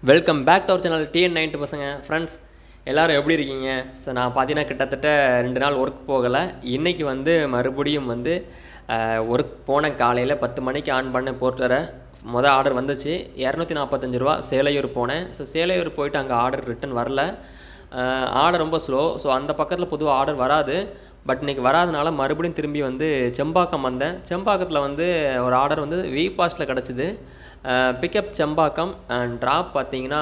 welcome back to our channel TN ninety பசங்க friends எல்லோரும் எப்படி இருக்கீங்க ஸோ நான் பார்த்தீங்கன்னா கிட்டத்தட்ட ரெண்டு நாள் ஒர்க் போகலை இன்றைக்கி வந்து மறுபடியும் வந்து ஒர்க் போனேன் காலையில் பத்து மணிக்கு ஆன் பண்ண போர்ட்டரை மொதல் ஆர்டர் வந்துச்சு இரநூத்தி நாற்பத்தஞ்சு ரூபா சேலையூர் போனேன் ஸோ சேலையூர் போயிட்டு அங்கே ஆர்டர் ரிட்டன் வரல ஆர்டர் ரொம்ப ஸ்லோ ஸோ அந்த பக்கத்தில் பொதுவாக ஆர்டர் வராது பட் இன்றைக்கி வராதனால மறுபடியும் திரும்பி வந்து செம்பாக்கம் வந்தேன் செம்பாக்கத்தில் வந்து ஒரு ஆர்டர் வந்து வி பாஸ்ட்டில் கிடச்சிது பிக்கப் செம்பாக்கம் அண்ட் ட்ராப் பார்த்தீங்கன்னா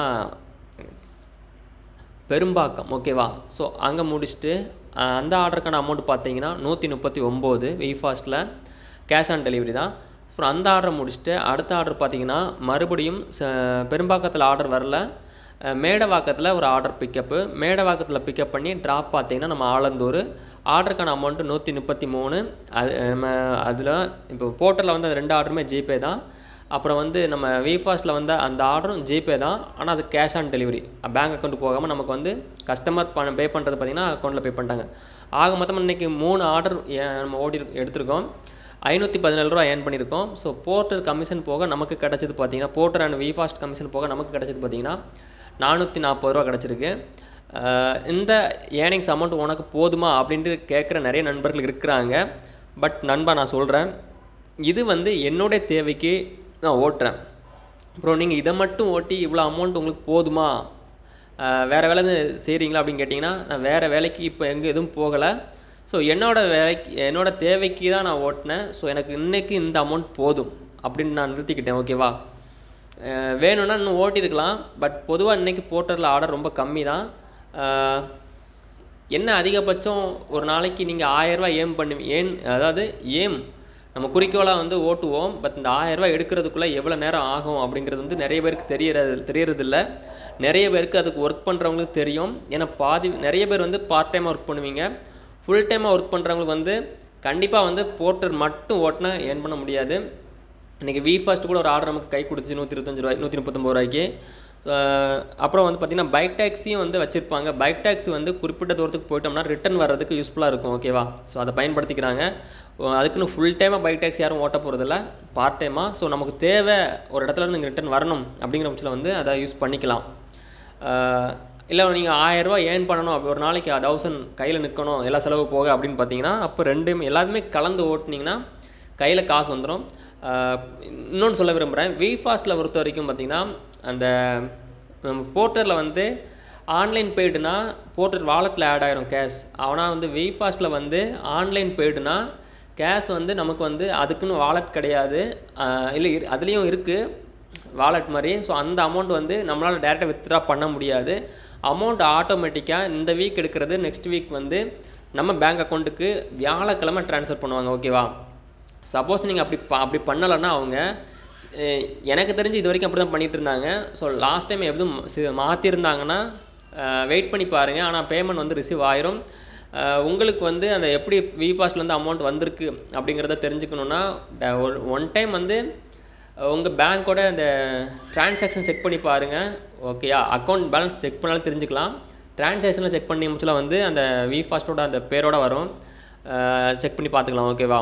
பெரும்பாக்கம் ஓகேவா ஸோ அங்கே முடிச்சுட்டு அஹ், அந்த ஆர்டருக்கான அமௌண்ட் பார்த்தீங்கன்னா நூற்றி முப்பத்தி ஒம்பது ஃபாஸ்ட்டில் கேஷ் ஆன் டெலிவரி தான் அப்புறம் அந்த ஆர்டரை முடிச்சுட்டு அடுத்த ஆர்டர் பார்த்தீங்கன்னா மறுபடியும் ச பெரும்பாக்கத்தில் ஆர்டர் வரல அஹ், மேடவாக்கத்தில் ஒரு ஆர்டர் பிக்கப்பு மேடவாக்கத்தில் பிக்கப் பண்ணி ட்ராப் பார்த்தீங்கன்னா நம்ம ஆலந்தூர் ஆர்டருக்கான அமௌண்ட்டு நூற்றி முப்பத்தி மூணு அது நம்ம அதில் இப்போ போர்ட்டலில் வந்து அது ரெண்டு ஆர்டருமே ஜிபே தான் அப்புறம் வந்து நம்ம விஃபாஸ்ட்டில் வந்த அந்த ஆர்டரும் ஜிபே தான் ஆனால் அது cash on delivery bank account போகாமல் நமக்கு வந்து கஸ்டமர் பணம் பே பண்ணுறது பார்த்திங்கன்னா அக்கௌண்ட்டில் பே பண்ணிட்டாங்க ஆக மொத்தம் இன்றைக்கி மூணு ஆர்டர் நம்ம ஓடி எடுத்திருக்கோம் ஐநூற்றி பதினேழு ரூபா ஏர்ன் பண்ணியிருக்கோம் ஸோ போர்ட்டர் கமிஷன் போக நமக்கு கிடச்சது பார்த்தீங்கன்னா போர்ட்டர் அண்ட் விஃபாஸ்ட் கமிஷன் போக நமக்கு கிடச்சது பார்த்தீங்கன்னா நானூற்றி நாற்பது ரூபா கிடச்சிருக்கு அஹ் இந்த ஏர்னிங்ஸ் அமௌண்ட் உனக்கு போதுமா அப்படின்ட்டு கேட்குற நிறைய நண்பர்கள் இருக்கிறாங்க பட் நண்பா நான் சொல்கிறேன் இது வந்து என்னுடைய தேவைக்கு நான் ஓட்டுறேன் அப்புறம் நீங்கள் இதை மட்டும் ஓட்டி இவ்வளோ அமௌண்ட் உங்களுக்கு போதுமா அஹ் வேறு வேலை செய்கிறீங்களா அப்படின்னு கேட்டிங்கன்னா நான் வேறு வேலைக்கு இப்போ எங்கே எதுவும் போகலை ஸோ என்னோடய வேலைக்கு என்னோடய தேவைக்கு தான் நான் ஓட்டினேன் ஸோ எனக்கு இன்றைக்கி இந்த அமௌண்ட் போதும் அப்படின்னு நான் நிறுத்திக்கிட்டேன் ஓகேவா அஹ் வேணும்னா இன்னும் ஓட்டியிருக்கலாம் பட் பொதுவாக இன்றைக்கி போர்ட்டரில் ஆர்டர் ரொம்ப கம்மி தான் அஹ் என்ன அதிகபட்சம் ஒரு நாளைக்கு நீங்கள் ஆயரூவா ஏம் பண்ணி ஏன் அதாவது ஏம் நம்ம குறிக்கோளாக வந்து ஓட்டுவோம் பட் இந்த ஆயரூவா எடுக்கிறதுக்குள்ளே எவ்வளோ நேரம் ஆகும் அப்படிங்கிறது வந்து நிறைய பேருக்கு தெரியறது தெரியறதில்ல நிறைய பேருக்கு அதுக்கு ஒர்க் பண்ணுறவங்களுக்கு தெரியும் ஏன்னா பாதி நிறைய பேர் வந்து பார்ட் டைமாக ஒர்க் பண்ணுவீங்க ஃபுல் டைமாக ஒர்க் பண்ணுறவங்களுக்கு வந்து கண்டிப்பாக வந்து போர்ட்டர் மட்டும் ஓட்டினா ஏர்ன் பண்ண முடியாது இன்றைக்கி வி ஃபர்ஸ்ட் கூட ஒரு ஆர்டர் நமக்கு கை கொடுத்துச்சு நூற்றி இருபத்தஞ்சு ரூபாய் நூற்றி முப்பத்தொம்பது ரூபாய்க்கு அஹ் அப்புறம் வந்து பார்த்திங்கன்னா பைக் டேக்ஸியும் வந்து வச்சுருப்பாங்க பைக் டேக்ஸி வந்து குறிப்பிட்ட தூரத்துக்கு போயிட்டோம்னா ரிட்டன் வர்றதுக்கு யூஸ்ஃபுல்லாக இருக்கும் ஓகேவா ஸோ அதை பயன்படுத்திக்கிறாங்க அஹ் அதுக்குன்னு ஃபுல் டைமாக பைக் டேக்ஸி யாரும் ஓட்ட போகிறதில்ல பார்ட் டைமாக ஸோ நமக்கு தேவை ஒரு இடத்துல இருந்து ரிட்டன் வரணும் அப்படிங்கிற பட்சத்தில் வந்து அதை யூஸ் பண்ணிக்கலாம் இல்லை நீங்கள் ஆயரூவா ஏர்ன் பண்ணணும் அப்படி ஒரு நாளைக்கு தௌசண்ட் கையில் நிற்கணும் எல்லா செலவு போக அப்படின்னு பார்த்தீங்கன்னா அப்போ ரெண்டுமே எல்லாத்துமே கலந்து ஓட்டுனீங்கன்னா கையில் காசு வந்துடும் இன்னொன்று சொல்ல விரும்புகிறேன் வி ஃபாஸ்ட்டில் பொறுத்த வரைக்கும் பார்த்தீங்கன்னா அந்த நம்ம போர்ட்டரில் வந்து ஆன்லைன் பெய்டுனா போர்ட்டர் வாலெட்டில் ஆட் ஆயிரும் கேஷ் ஆனால் வந்து வி ஃபாஸ்ட்டில் வந்து ஆன்லைன் பெய்டுனா கேஷ் வந்து நமக்கு வந்து அதுக்குன்னு வாலெட் கிடையாது அஹ் இல்லை இரு அதுலேயும் இருக்குது வாலெட் மாதிரி ஸோ அந்த அமௌண்ட் வந்து நம்மளால் டேரெக்டாக வித்ட்ரா பண்ண முடியாது அமௌண்ட் ஆட்டோமேட்டிக்காக இந்த வீக் எடுக்கிறது நெக்ஸ்ட் வீக் வந்து நம்ம பேங்க் அக்கௌண்ட்டுக்கு வியாழக்கிழமை ட்ரான்ஸ்ஃபர் பண்ணுவாங்க ஓகேவா சப்போஸ் நீங்கள் அப்படி ப அப்படி பண்ணலைன்னா அவங்க அஹ் எனக்கு தெரிஞ்சு இது வரைக்கும் அப்படி தான் பண்ணிகிட்டு இருந்தாங்க ஸோ லாஸ்ட் டைம் எதுவும் சி- மாற்றிருந்தாங்கன்னா வெயிட் பண்ணி பாருங்கள் ஆனால் பேமெண்ட் வந்து ரிசீவ் ஆயிரும் அஹ் உங்களுக்கு வந்து அந்த எப்படி வி பாஸ்ட்லேருந்து அமௌண்ட் வந்திருக்கு அப்படிங்கிறத தெரிஞ்சுக்கணுன்னா ஒன் டைம் வந்து உங்கள் பேங்க்கோட அந்த ட்ரான்சாக்ஷன் செக் பண்ணி பாருங்கள் ஓகேயா அக்கௌண்ட் பேலன்ஸ் செக் பண்ணாலும் தெரிஞ்சுக்கலாம் ட்ரான்சாக்ஷனில் செக் பண்ணி முடிச்சல வந்து அந்த வி ஃபாஸ்ட்டோட அந்த பேரோட வரும் செக் பண்ணி பார்த்துக்கலாம் ஓகேவா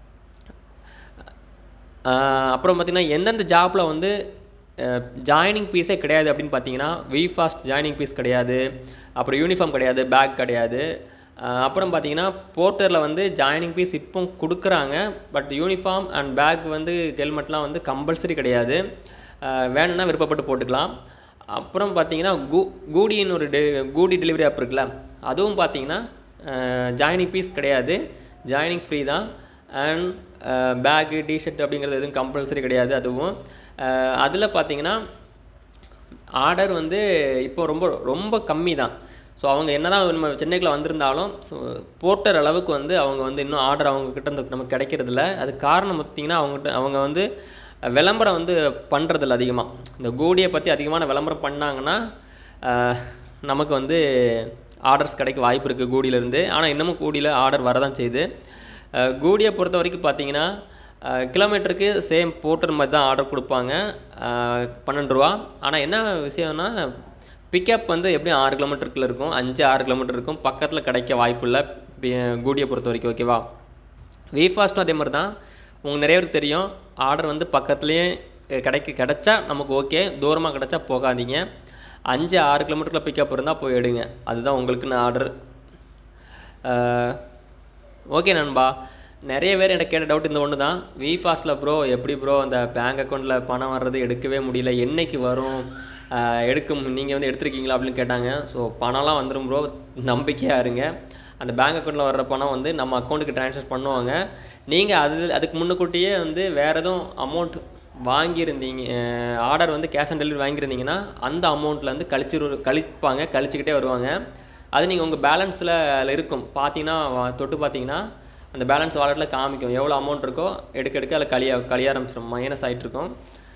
ஆஹ் அப்புறம் பார்த்திங்கன்னா எந்தெந்த ஜாப்பில் வந்து ஜாயினிங் பீஸே கிடையாது அப்படின்னு பார்த்தீங்கன்னா வி ஃபாஸ்ட் ஜாயினிங் பீஸ் கிடையாது அப்புறம் யூனிஃபார்ம் கிடையாது பேக் கிடையாது ஆஹ் அப்புறம் பார்த்தீங்கன்னா போர்ட்டரில் வந்து ஜாயினிங் பீஸ் இப்போ கொடுக்குறாங்க பட் யூனிஃபார்ம் அண்ட் பேக் வந்து ஹெல்மெட்லாம் வந்து கம்பல்சரி கிடையாது ஆஹ் வேணும்னா விருப்பப்பட்டு போட்டுக்கலாம் அப்புறம் பார்த்தீங்கன்னா கூ கூடின்னு ஒரு டெ கூடி டெலிவரி ஆப் இருக்குல்ல அதுவும் பார்த்தீங்கன்னா ஜாயினிங் பீஸ் கிடையாது ஜாயினிங் ஃப்ரீ தான் அண்ட் பேக்கு டிஷர்ட் அப்படிங்கிறது எதுவும் கம்பல்சரி கிடையாது அதுவும் அதில் பார்த்தீங்கன்னா ஆர்டர் வந்து இப்போ ரொம்ப ரொம்ப கம்மி தான் ஸோ அவங்க என்ன தான் நம்ம சென்னைக்குள்ள வந்திருந்தாலும் ஸோ போர்ட்டர் அளவுக்கு வந்து அவங்க வந்து இன்னும் ஆர்டர் அவங்க கிட்ட இருந்து நமக்கு கிடைக்கிறதில்ல அது காரணம் பார்த்திங்கன்னா அவங்ககிட்ட அவங்க வந்து விளம்பரம் வந்து பண்ணுறதில்ல அதிகமாக இந்த கூடியை பற்றி அதிகமான விளம்பரம் பண்ணாங்கன்னா அஹ், நமக்கு வந்து ஆர்டர்ஸ் கிடைக்க வாய்ப்பு இருக்குது கூடியிலேருந்து ஆனால் இன்னமும் கூடியில் ஆர்டர் வரதான் செய்யுது அஹ், கூடியை பொறுத்த வரைக்கும் பார்த்தீங்கன்னா அஹ், கிலோமீட்டருக்கு சேம் போர்ட்டர் மாதிரி தான் ஆர்டர் கொடுப்பாங்க அஹ், பன்னெண்டு ரூபா ஆனால் என்ன விஷயம்னா பிக்கப் வந்து எப்படியும் ஆறு கிலோமீட்டருக்குள்ள இருக்கும் அஞ்சு ஆறு கிலோமீட்டர் இருக்கும் பக்கத்தில் கிடைக்க வாய்ப்பு இல்லை கூடியை பொறுத்த வரைக்கும் ஓகேவா வி ஃபாஸ்ட்டும் அதே மாதிரி தான் உங்களுக்கு நிறைய பேருக்கு தெரியும் ஆர்டர் வந்து பக்கத்துலேயே அஹ், கிடைக்க கிடைச்சா நமக்கு ஓகே தூரமாக கிடைச்சா போகாதீங்க அஞ்சு ஆறு கிலோமீட்டருக்குள்ள பிக்கப் இருந்தால் போய் எடுங்க அதுதான் உங்களுக்குன்னு ஆர்டர் ஓகே நண்பா நிறைய பேர் எனக்கு கேட்ட டவுட் இந்த ஒன்று தான் வி ஃபாஸ்ட்டில் ப்ரோ எப்படி ப்ரோ அந்த பேங்க் அக்கௌண்ட்டில் பணம் வர்றது எடுக்கவே முடியல என்னைக்கு வரும் ஆஹ் எடுக்கும் நீங்கள் வந்து எடுத்திருக்கீங்களா அப்படின்னு கேட்டாங்க ஸோ பணம்லாம் வந்துடும் ப்ரோ நம்பிக்கையாக இருங்க அந்த பேங்க் அக்கௌண்ட்டில் வர்ற பணம் வந்து நம்ம அக்கௌண்ட்டுக்கு ட்ரான்ஸ்ஃபர் பண்ணுவாங்க நீங்கள் அது அதுக்கு முன்னுக்கூட்டியே வந்து வேறு எதுவும் அமௌண்ட் வாங்கியிருந்தீங்க ஆர்டர் வந்து கேஷ் ஆன் டெலிவரி வாங்கியிருந்தீங்கன்னா அந்த அமௌண்ட்டில் வந்து கழிச்சிரு கழிப்பாங்க கழிச்சுக்கிட்டே வருவாங்க அது நீங்கள் உங்கள் பேலன்ஸில் அதில் இருக்கும் பார்த்தீங்கன்னா வா- தொட்டு பார்த்தீங்கன்னா அந்த பேலன்ஸ் வாலெட்டில் காமிக்கும் எவ்வளோ அமௌண்ட் இருக்கோ எடுக்க எடுக்க அதில் கழிய கழிய ஆரம்பிச்சிடும் மைனஸ் ஆகிட்ருக்கும்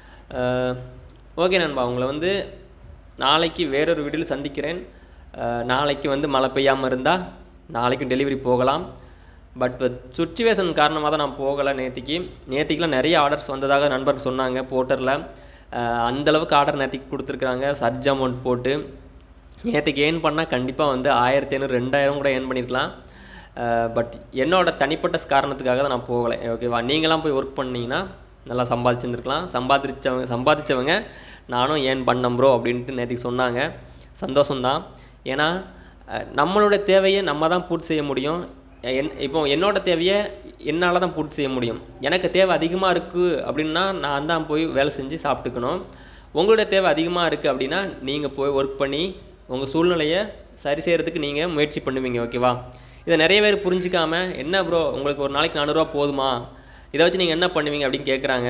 ஓகே நண்பா உங்களை வந்து நாளைக்கு வேறொரு வீடியோவில் சந்திக்கிறேன் அஹ், நாளைக்கு வந்து மழை பெய்யாமல் இருந்தால் நாளைக்கும் டெலிவரி போகலாம் பட் சுச்சுவேஷன் காரணமாக தான் நான் போகலை நேத்திக்கு நேத்திக்கெலாம் நிறைய ஆர்டர்ஸ் வந்ததாக நண்பர் சொன்னாங்க போர்ட்டரில் அந்தளவுக்கு ஆர்டர் நேத்திக்கு கொடுத்துருக்குறாங்க சர்ஜ் அமௌண்ட் போட்டு நேற்றுக்கு ஏர்ன் பண்ணால் கண்டிப்பாக வந்து ஆயிரத்தி ஐநூறு ரெண்டாயிரம் கூட ஏர்ன் பண்ணியிருக்கலாம் பட் என்னோட தனிப்பட்ட காரணத்துக்காக தான் நான் போகலை ஓகேவா நீங்களாம் போய் ஒர்க் பண்ணீங்கன்னா நல்லா சம்பாதிச்சிருந்துருக்கலாம் சம்பாதிச்சவங்க சம்பாதிச்சவங்க நானும் ஏர்ன் பண்ணேன் ப்ரோ அப்படின்ட்டு நேற்றுக்கு சொன்னாங்க சந்தோஷம்தான் ஏன்னா அஹ், நம்மளோட தேவையை நம்ம தான் பூர்த்தி செய்ய முடியும் என் இப்போ என்னோட தேவையை என்னால் தான் பூர்த்தி செய்ய முடியும் எனக்கு தேவை அதிகமாக இருக்குது அப்படின்னா நான் தான் போய் வேலை செஞ்சு சாப்பிட்டுக்கணும் உங்களுடைய தேவை அதிகமாக இருக்குது அப்படின்னா நீங்கள் போய் ஒர்க் பண்ணி உங்கள் சூழ்நிலையை சரி செய்கிறதுக்கு நீங்கள் முயற்சி பண்ணுவீங்க ஓகேவா இதை நிறைய பேர் புரிஞ்சிக்காம என்ன ப்ரோ உங்களுக்கு ஒரு நாளைக்கு நானூறுரூவா போதுமா இதை வச்சு நீங்கள் என்ன பண்ணுவீங்க அப்படின்னு கேட்குறாங்க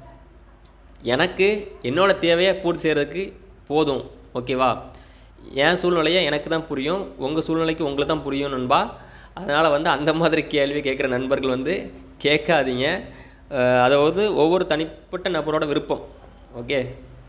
எனக்கு என்னோட தேவையை பூர்த்தி செய்கிறதுக்கு போதும் ஓகேவா என் சூழ்நிலையை எனக்கு தான் புரியும் உங்கள் சூழ்நிலைக்கு உங்களுக்கு தான் புரியும் நண்பா அதனால் வந்து அந்த மாதிரி கேள்வி கேட்குற நண்பர்கள் வந்து கேட்காதீங்க அஹ் அதை வந்து ஒவ்வொரு தனிப்பட்ட நபரோட விருப்பம் ஓகே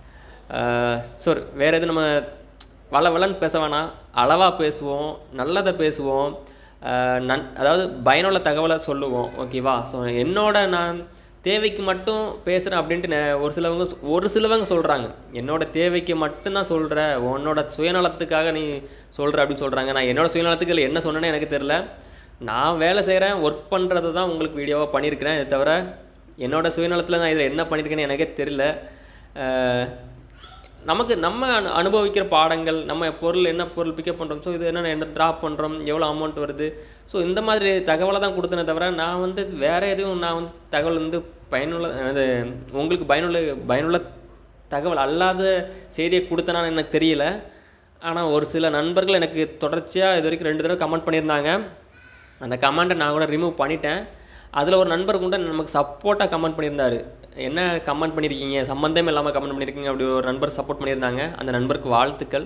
சார் வேறு எதுவும் நம்ம வள வளன்னு பேச வேணாம் அளவாக பேசுவோம் நல்லதை பேசுவோம் அஹ் நன் அதாவது பயனுள்ள தகவலை சொல்லுவோம் ஓகேவா ஸோ என்னோட நான் தேவைக்கு மட்டும் பேசுகிறேன் அப்படின்ட்டு நெ- ஒரு சிலவங்க சொ- ஒரு சிலவங்க சொல்கிறாங்க என்னோட தேவைக்கு மட்டும்தான் சொல்கிற உன்னோட சுயநலத்துக்காக நீ சொல்கிற அப்படின்னு சொல்கிறாங்க நான் என்னோட சுயநலத்துக்கு இதுல என்ன சொன்னேன்னு எனக்கு தெரில நான் வேலை செய்கிறேன் ஒர்க் பண்ணுறது தான் உங்களுக்கு வீடியோவாக பண்ணியிருக்கிறேன் இது தவிர என்னோட சுயநலத்தில் நான் இதில் என்ன பண்ணியிருக்கேன்னு எனக்கே தெரில அஹ் நமக்கு நம்ம அனு அனுபவிக்கிற பாடங்கள் நம்ம பொருள் என்ன பொருள் பிக்கப் பண்ணுறோம் ஸோ இது என்ன என்ன ட்ராப் பண்ணுறோம் எவ்வளோ அமௌண்ட் வருது ஸோ இந்த மாதிரி தகவலை தான் கொடுத்தனே தவிர நான் வந்து வேறு எதுவும் நான் வந்து தகவல் வந்து பயனுள்ள அது உங்களுக்கு பயனுள்ள பயனுள்ள தகவல் அல்லாத செய்தியை கொடுத்தனான்னு எனக்கு தெரியல ஆனால் ஒரு சில நண்பர்கள் எனக்கு தொடர்ச்சியாக இது வரைக்கும் ரெண்டு தடவை கமெண்ட் பண்ணியிருந்தாங்க அந்த கமெண்ட்டை நான் கூட ரிமூவ் பண்ணிட்டேன் அதில் ஒரு நண்பர் கூட நமக்கு சப்போர்ட்டாக கமெண்ட் பண்ணியிருந்தாரு என்ன கமெண்ட் பண்ணியிருக்கீங்க சம்மந்தமே இல்லாமல் கமெண்ட் பண்ணியிருக்கீங்க அப்படி ஒரு நண்பர் சப்போர்ட் பண்ணியிருந்தாங்க அந்த நண்பருக்கு வாழ்த்துக்கள்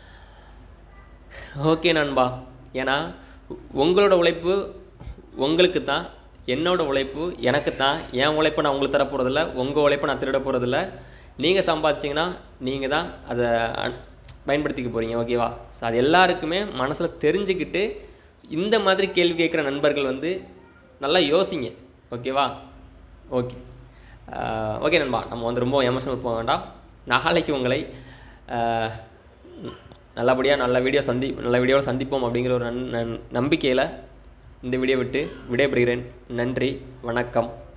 ஓகே நண்பா ஏன்னா உ- உங்களோட உழைப்பு உங்களுக்கு தான் என்னோட உழைப்பு எனக்கு தான் என் உழைப்பை நான் உங்களுக்கு தர போகிறதில்ல உங்கள் உழைப்பை நான் திருட போகிறதில்ல நீங்கள் சம்பாதிச்சிங்கன்னா நீங்கள் தான் அதை அன்- பயன்படுத்திக்க போகிறீங்க ஓகேவா ஸோ அது எல்லாருக்குமே மனசில் தெரிஞ்சுக்கிட்டு இந்த மாதிரி கேள்வி கேட்குற நண்பர்கள் வந்து நல்லா யோசிங்க ஓகேவா ஓகே ஓகே நண்பா நம்ம வந்து ரொம்ப எமோஷனல் போக வேண்டாம் நாளைக்கு உங்களை ஆஹ், நல்லபடியாக நல்ல வீடியோ சந்தி நல்ல வீடியோவில் சந்திப்போம் அப்படிங்கிற ஒரு நன் நன் நம்பிக்கையில் இந்த வீடியோ விட்டு விடைபெறுகிறேன் நன்றி வணக்கம்